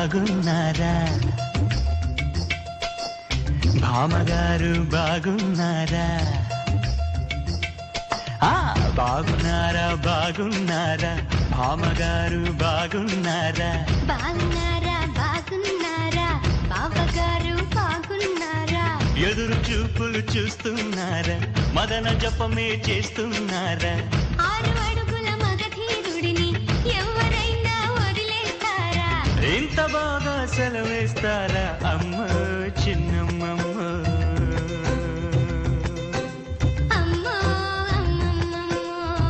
బాగున్నారా భామగారు బాగున్నారా ఆ బాగున్నారా బాగున్నారా భామగారు బాగున్నారా బాగున్నారా బాగున్నారా బావగారు బాగున్నారా ఎదురు చూపులు చూస్తున్నారా మదన జపమే చేస్తున్నారా ఆరు అడుగుల మగధీరుడిని ఎవరైనా వదిలేస్తారా ఇంత బాగా సెలవేస్తారా అమ్మ చిన్నమ్మమ్మ అమ్మో అమ్మమ్మమ్మో.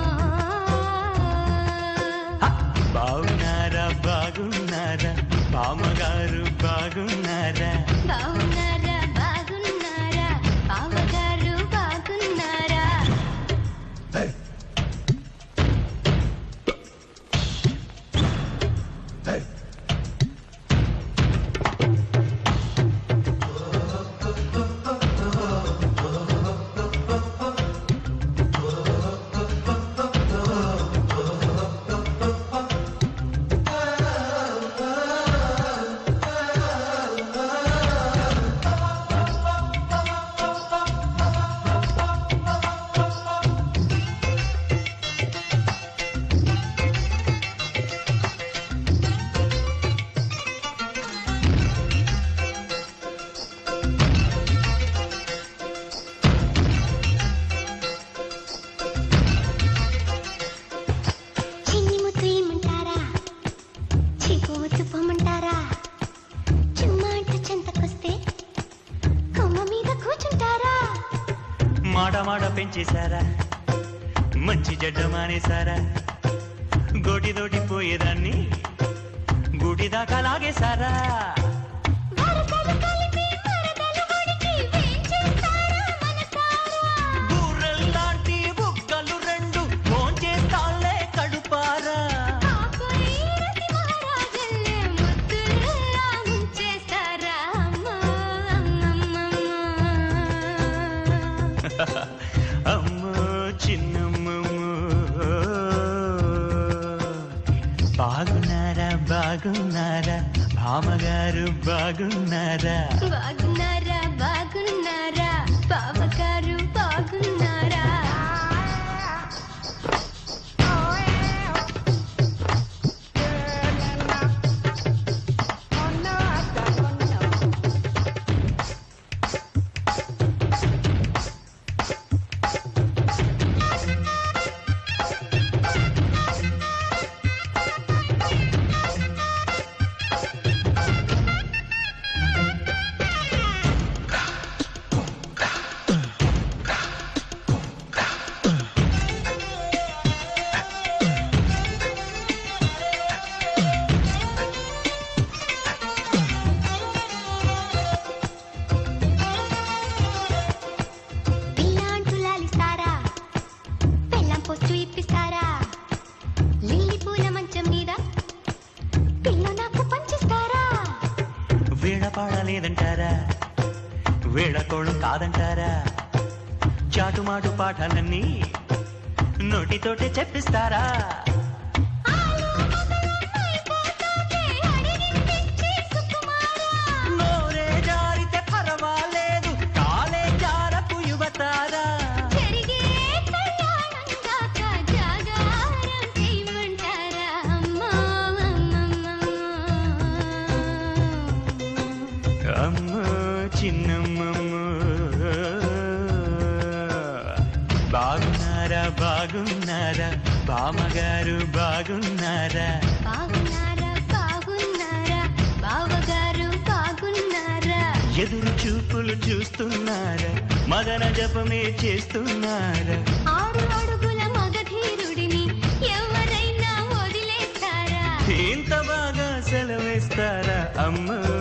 హ! బాగున్నారా బాగున్నారా బామ్మగారు బాగున్నారా బాగున్నారా బాగున్నారా బావగారు బాగున్నారా చిన్ని ముత్తు ఏమంటారా చీపు ముత్తు పొమ్మంటారా చుమ్మాట చెంతకొస్తే కొమ్మ మీద కూర్చుంటారా మాట మాట పెంచేశారా మంచి జడ్డ మానేశారా గోటి తోటి పోయేదాన్ని గుడి దాకా లాగేశారా వరదలు కలిపి వరదలు వడికి వేంచేస్తారా మనసారా బూరెల్లాంటి బుగ్గలు రెండు భోంచేస్తాలే కడుపారా కాకురి రతి మహారాజుల్ని ముద్దుల్లా ముంచేస్తారా అమ్మో అమ్మమ్మమ్మో. అమ్మో చిన్నమ్మమ్మో బాగున్నారా బాగున్నారా భామగారు బాగున్నారా బాగున్నారా బాగున్నారా బావగారు బాగున్నారా పిల్లాంటూ లాలిస్తారా పెళ్ళం పొచ్చు ఇప్పిస్తారా లిల్లీ పూల మంచం మీద పిల్ల నాకు పంచిస్తారా వీణ పాడలేదంటారా వీళ్ళకోళం కాదంటారా చాటుమాటు పాఠాలన్నీ నోటితోటే చెప్పిస్తారా అయిపోతానే అడిగిందిచ్చి సుకుమారా నోరే జారితే పర్వాలేదు కాలే జారకు యువతారా జరిగే కళ్యాణం దాక జాగారం చేయమంటారా అమ్మా అమ్మమ్మమ్మో. అమ్మో చిన్నమ్మమ్మో బాగున్నారా బాగున్నారా బామ్మగారు బాగున్నారా బాగున్నారా బాగున్నారా బావగారు బాగున్నారా ఎదురు చూపులు చూస్తున్నారా మదన జపమే చేస్తున్నారా ఆరు అడుగుల మగధీరుడిని ఎవరైనా వదిలేస్తారా ఇంత బాగా సెలవేస్తారా అమ్మో